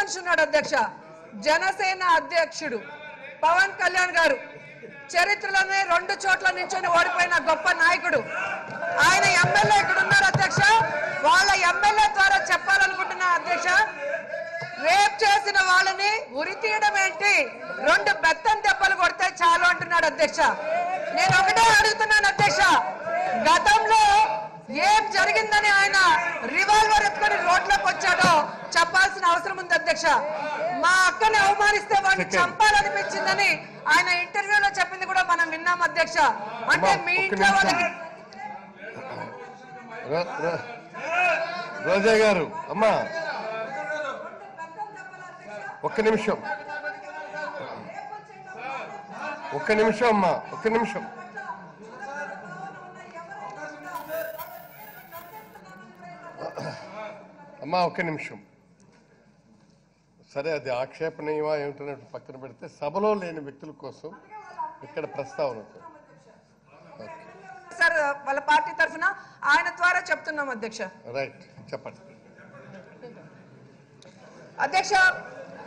మనిషి ఉన్నాడు అధ్యక్ష జనసేన అధ్యక్షుడు పవన్ కళ్యాణ్ గారు చరిత్రలోనే రెండు చోట్ల నించొని ఓడిపోయిన గొప్ప నాయకుడు ఆయన ఎమ్మెల్యే ఇక్కడ ఉన్నారు అధ్యక్ష వాళ్ళ ఎమ్మెల్యే ద్వారా చెప్పాలనుకుంటున్నా అధ్యక్ష రేప్ చేసిన వాళ్ళని ఉరి తీయడం ఏంటి రెండు బెత్తం దెబ్బలు కొడితే చాలు అంటున్నాడు అధ్యక్ష నేను ఒకటే అడుగుతున్నాను అధ్యక్ష గతంలో ఏం జరిగిందని ఆయన రివాల్వర్ ఎత్తుకొని రోడ్లోకి వచ్చాడో చెప్పాల్సిన అవసరం ఉంది అధ్యక్ష మా అక్కని అవమానిస్తే వాడిని Second. చంపాలనిపించిందని ఆయన ఇంటర్వ్యూలో చెప్పింది కూడా మనం విన్నాం అధ్యక్ష అంటే అమ్మా, మీ ఒక్క ఇంట్లో నిమిషం. వాళ్ళకి రో- రో- రోజా గారు అమ్మా ఒక్క నిమిషం ఒక్క నిమిషం అమ్మా ఒక్క నిమిషం అమ్మా ఒక్క నిమిషం సరే అది ఆక్షేపణీయమా ఏమిటన్నట్టు పక్కన పెడితే సభలో లేని వ్యక్తుల కోసం ఇక్కడ ప్రస్తావన ఉంది. సార్ వాళ్ళ పార్టీ తరఫున ఆయన ద్వారా చెప్తున్నాం అధ్యక్ష రైట్ చెప్పండి అధ్యక్ష